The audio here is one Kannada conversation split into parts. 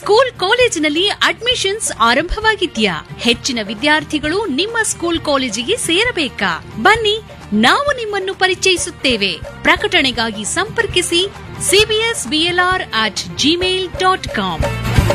ಸ್ಕೂಲ್ ಕಾಲೇಜಿನಲ್ಲಿ ಅಡ್ಮಿಷನ್ಸ್ ಆರಂಭವಾಗಿದ್ಯಾ ಹೆಚ್ಚಿನ ವಿದ್ಯಾರ್ಥಿಗಳು ನಿಮ್ಮ ಸ್ಕೂಲ್ ಕಾಲೇಜಿಗೆ ಸೇರಬೇಕಾ ಬನ್ನಿ ನಾವು ನಿಮ್ಮನ್ನು ಪರಿಚಯಿಸುತ್ತೇವೆ ಪ್ರಕಟಣೆಗಾಗಿ ಸಂಪರ್ಕಿಸಿ CBS BLR at Gmail dot com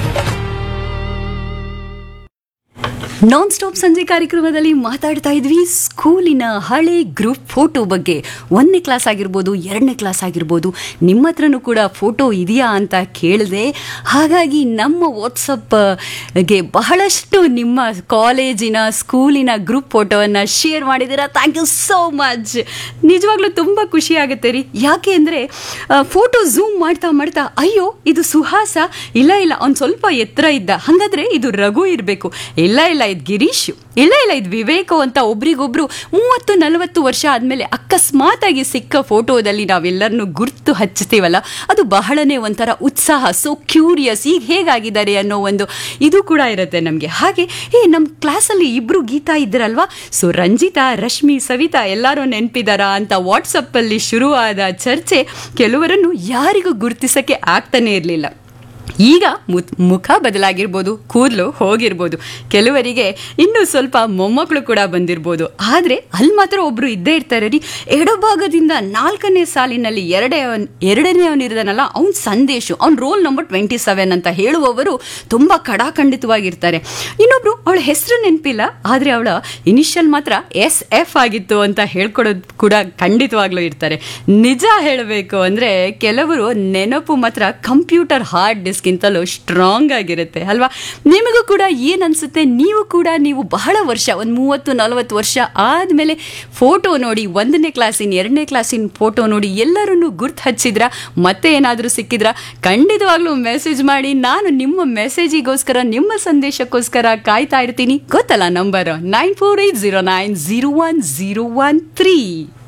non stop ಸಂಜೆ ಕಾರ್ಯಕ್ರಮದಲ್ಲಿ ಮಾತಾಡ್ತಾ ಇದ್ವಿ ಸ್ಕೂಲಿನ ಹಳೆ ಗ್ರೂಪ್ ಫೋಟೋ ಬಗ್ಗೆ ಒಂದನೇ ಕ್ಲಾಸ್ ಆಗಿರ್ಬೋದು ಎರಡನೇ ಕ್ಲಾಸ್ ಆಗಿರ್ಬೋದು ನಿಮ್ಮ ಹತ್ರನೂ ಕೂಡ ಫೋಟೋ ಇದೆಯಾ ಅಂತ ಕೇಳಿದೆ ಹಾಗಾಗಿ ನಮ್ಮ ವಾಟ್ಸಪ್ಗೆ ಬಹಳಷ್ಟು ನಿಮ್ಮ ಕಾಲೇಜಿನ ಸ್ಕೂಲಿನ ಗ್ರೂಪ್ ಫೋಟೋವನ್ನು ಶೇರ್ ಮಾಡಿದ್ದೀರಾ ಥ್ಯಾಂಕ್ ಯು ಸೋ ಮಚ್ ನಿಜವಾಗ್ಲೂ ತುಂಬ ಖುಷಿ ಆಗುತ್ತೆ ರೀ ಯಾಕೆ ಅಂದರೆ ಫೋಟೋ ಝೂಮ್ ಮಾಡ್ತಾ ಮಾಡ್ತಾ ಅಯ್ಯೋ ಇದು ಸುಹಾಸ ಇಲ್ಲ ಇಲ್ಲ ಅವ್ನು ಸ್ವಲ್ಪ ಎತ್ತರ ಇದ್ದ ಹಾಗಾದ್ರೆ ಇದು ರಘು ಇರಬೇಕು ಇಲ್ಲ ಇಲ್ಲ ಇದು ಗಿರೀಶ್ ಇಲ್ಲ ಇಲ್ಲ ಇದು ವಿವೇಕು ಅಂತ ಒಬ್ರಿಗೊಬ್ರು ಮೂವತ್ತು ನಲವತ್ತು ವರ್ಷ ಆದಮೇಲೆ ಅಕಸ್ಮಾತ್ ಆಗಿ ಸಿಕ್ಕ ಫೋಟೋದಲ್ಲಿ ನಾವೆಲ್ಲರನ್ನು ಗುರ್ತು ಹಚ್ತೀವಲ್ಲ ಅದು ಬಹಳನೇ ಒಂಥರ ಉತ್ಸಾಹ ಸೊ ಕ್ಯೂರಿಯಸ್ ಈಗ ಹೇಗಾಗಿದ್ದಾರೆ ಅನ್ನೋ ಒಂದು ಇದು ಕೂಡ ಇರುತ್ತೆ ನಮಗೆ ಹಾಗೆ ಏ ನಮ್ಮ ಕ್ಲಾಸಲ್ಲಿ ಇಬ್ರು ಗೀತಾ ಇದ್ರಲ್ವಾ ಸೊ ರಂಜಿತಾ ರಶ್ಮಿ ಸವಿತಾ ಎಲ್ಲರೂ ನೆನಪಿದಾರಾ ಅಂತ ವಾಟ್ಸಪ್ಪಲ್ಲಿ ಶುರುವಾದ ಚರ್ಚೆ ಕೆಲವರನ್ನು ಯಾರಿಗೂ ಗುರುತಿಸಕ್ಕೆ ಆಗ್ತಾನೆ ಇರಲಿಲ್ಲ ಈಗ ಮುತ್- ಮುಖ ಬದಲಾಗಿರ್ಬೋದು ಕೂದಲು ಹೋಗಿರ್ಬೋದು ಕೆಲವರಿಗೆ ಇನ್ನೂ ಸ್ವಲ್ಪ ಮೊಮ್ಮಕ್ಕಳು ಕೂಡ ಬಂದಿರ್ಬೋದು ಆದರೆ ಅಲ್ಲಿ ಮಾತ್ರ ಒಬ್ರು ಇದ್ದೇ ಇರ್ತಾರೆ ರೀ ಎಡಭಾಗದಿಂದ ನಾಲ್ಕನೇ ಸಾಲಿನಲ್ಲಿ ಎರಡೇ ಎರಡನೇವನಿರ್ದಾನಲ್ಲ ಅವ್ನ ಸಂದೇಶು ಅವ್ನ ರೋಲ್ ನಂಬರ್ ಟ್ವೆಂಟಿ ಸೆವೆನ್ ಅಂತ ಹೇಳುವವರು ತುಂಬ ಕಡಾಖಂಡಿತವಾಗಿರ್ತಾರೆ ಇನ್ನೊಬ್ರು ಅವಳ ಹೆಸರು ನೆನಪಿಲ್ಲ ಆದರೆ ಅವಳ ಇನಿಷಿಯಲ್ ಮಾತ್ರ ಎಸ್ ಎಫ್ ಆಗಿತ್ತು ಅಂತ ಹೇಳ್ಕೊಡೋದು ಕೂಡ ಖಂಡಿತವಾಗ್ಲೂ ಇರ್ತಾರೆ ನಿಜ ಹೇಳಬೇಕು ಅಂದರೆ ಕೆಲವರು ನೆನಪು ಮಾತ್ರ ಕಂಪ್ಯೂಟರ್ ಹಾರ್ಡ್ ಡಿಸ್ಕ್ಗಿಂತಲೂ ಸ್ಟ್ರಾಂಗ್ ಆಗಿರುತ್ತೆ ಅಲ್ವಾ ನಿಮಗೂ ಕೂಡ ಏನು ಅನಿಸುತ್ತೆ ನೀವು ಕೂಡ ನೀವು ಬಹಳ ವರ್ಷ ಒಂದು ಮೂವತ್ತು ನಲವತ್ತು ವರ್ಷ ಆದಮೇಲೆ ಫೋಟೋ ನೋಡಿ ಒಂದನೇ ಕ್ಲಾಸಿನ ಎರಡನೇ ಕ್ಲಾಸಿನ ಫೋಟೋ ನೋಡಿ ಎಲ್ಲರನ್ನು ಗುರ್ತು ಹಚ್ಚಿದ್ರ ಮತ್ತೆ ಏನಾದರೂ ಸಿಕ್ಕಿದ್ರ ಖಂಡಿತವಾಗ್ಲೂ ಮೆಸೇಜ್ ಮಾಡಿ ನಾನು ನಿಮ್ಮ ಮೆಸೇಜಿಗೋಸ್ಕರ ನಿಮ್ಮ ಸಂದೇಶಕ್ಕೋಸ್ಕರ ಕಾಯ್ತಾ ಇರ್ತೀನಿ ಗೊತ್ತಲ್ಲ number nine four eight zero nine zero one zero one three